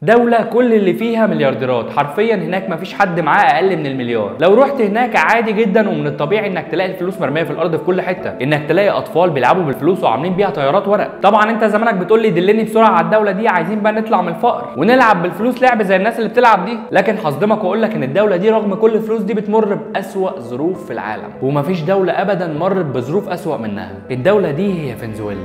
دولة كل اللي فيها مليارديرات حرفيا هناك مفيش حد معاه اقل من المليار لو رحت هناك عادي جدا ومن الطبيعي انك تلاقي الفلوس مرميه في الارض في كل حته انك تلاقي اطفال بيلعبوا بالفلوس وعاملين بيها طيارات ورق طبعا انت زمانك بتقول لي دلني بسرعه على الدوله دي عايزين بقى نطلع من الفقر ونلعب بالفلوس لعب زي الناس اللي بتلعب دي لكن هصدمك واقول لك ان الدوله دي رغم كل الفلوس دي بتمر باسوا ظروف في العالم ومفيش دوله ابدا مرت بظروف اسوا منها الدوله دي هي فنزويلا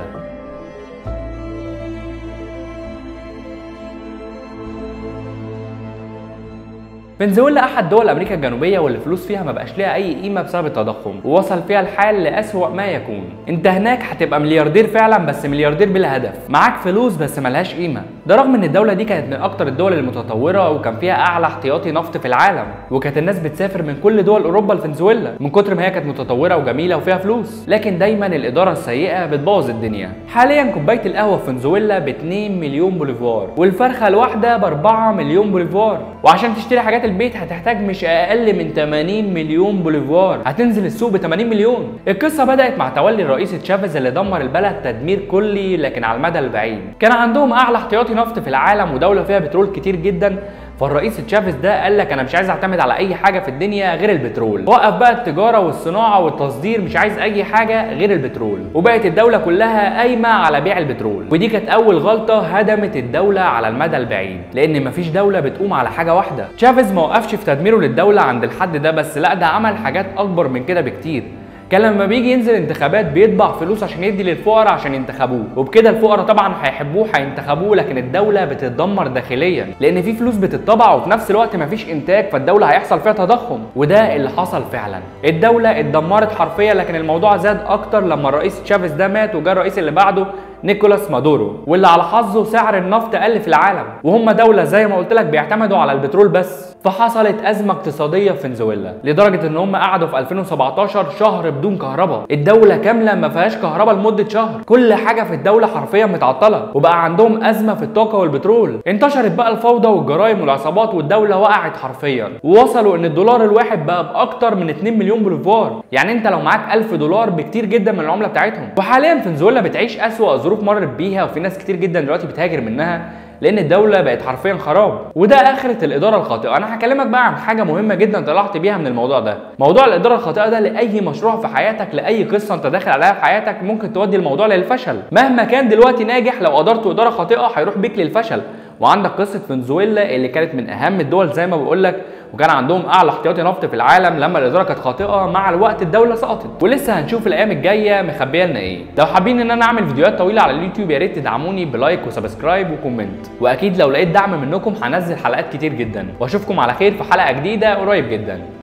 فنزويلا احد دول امريكا الجنوبيه واللي الفلوس فيها ما بقاش ليها اي قيمه بسبب التضخم ووصل فيها الحال لاسوأ ما يكون انت هناك هتبقى ملياردير فعلا بس ملياردير بلا هدف معاك فلوس بس ملهاش قيمه ده رغم ان الدوله دي كانت من اكتر الدول المتطوره وكان فيها اعلى احتياطي نفط في العالم وكانت الناس بتسافر من كل دول اوروبا لفنزويلا من كتر ما هي كانت متطوره وجميله وفيها فلوس لكن دايما الاداره السيئه بتبوظ الدنيا حاليا كوبايه القهوه في فنزويلا ب 2 مليون بوليفار والفرخه الواحده ب 4 مليون بوليفار وعشان تشتري حاجات البيت هتحتاج مش اقل من 80 مليون بوليفار هتنزل السوق ب 80 مليون القصه بدات مع تولي الرئيس تشافيز اللي دمر البلد تدمير كلي لكن على المدى البعيد كان عندهم اعلى احتياطي نفط في العالم ودوله فيها بترول كتير جدا فالرئيس تشافيز ده قال لك انا مش عايز اعتمد على اي حاجه في الدنيا غير البترول وقف بقى التجاره والصناعه والتصدير مش عايز اي حاجه غير البترول وبقت الدوله كلها قايمه على بيع البترول ودي كانت اول غلطه هدمت الدوله على المدى البعيد لان مفيش دوله بتقوم على حاجه واحده تشافيز ما وقفش في تدميره للدوله عند الحد ده بس لا ده عمل حاجات اكبر من كده بكتير كان لما بيجي ينزل انتخابات بيطبع فلوس عشان يدي للفقراء عشان ينتخبوه وبكده الفقراء طبعا هيحبوه هينتخبوه لكن الدوله بتتدمر داخليا لان في فلوس بتطبع وفي نفس الوقت مفيش انتاج فالدوله هيحصل فيها تضخم وده اللي حصل فعلا الدوله اتدمرت حرفيا لكن الموضوع زاد اكتر لما الرئيس تشافيز ده مات وجا الرئيس اللي بعده نيكولاس مادورو واللي على حظه سعر النفط قل في العالم وهم دوله زي ما قلت لك بيعتمدوا على البترول بس فحصلت ازمه اقتصاديه في فنزويلا لدرجه ان هم قعدوا في 2017 شهر بدون كهرباء الدوله كامله ما فيهاش كهرباء لمده شهر كل حاجه في الدوله حرفيا متعطله وبقى عندهم ازمه في الطاقه والبترول انتشرت بقى الفوضى والجرائم والعصابات والدوله وقعت حرفيا ووصلوا ان الدولار الواحد بقى باكتر من 2 مليون بوليفار يعني انت لو معاك 1000 دولار بكتير جدا من العمله بتاعتهم وحاليا فنزويلا بتعيش اسوأ ظروف مرت بيها وفي ناس كتير جدا دلوقتي بتهاجر منها لان الدوله بقت حرفيا خراب وده اخره الاداره الخاطئه انا هكلمك بقى عن حاجه مهمه جدا طلعت بيها من الموضوع ده موضوع الاداره الخاطئه ده لاي مشروع في حياتك لاي قصه انت داخل عليها في حياتك ممكن تودي الموضوع للفشل مهما كان دلوقتي ناجح لو ادرت اداره خاطئه هيروح بيك للفشل وعندك قصه فنزويلا اللي كانت من اهم الدول زي ما بقول لك وكان عندهم اعلى احتياطي نفط في العالم لما الاداره كانت خاطئه مع الوقت الدوله سقطت ولسه هنشوف الايام الجايه مخبيه لنا ايه لو حابين ان انا اعمل فيديوهات طويله على اليوتيوب يا ريت تدعموني بلايك وسبسكرايب وكومنت واكيد لو لقيت دعم منكم هنزل حلقات كتير جدا واشوفكم على خير في حلقه جديده قريب جدا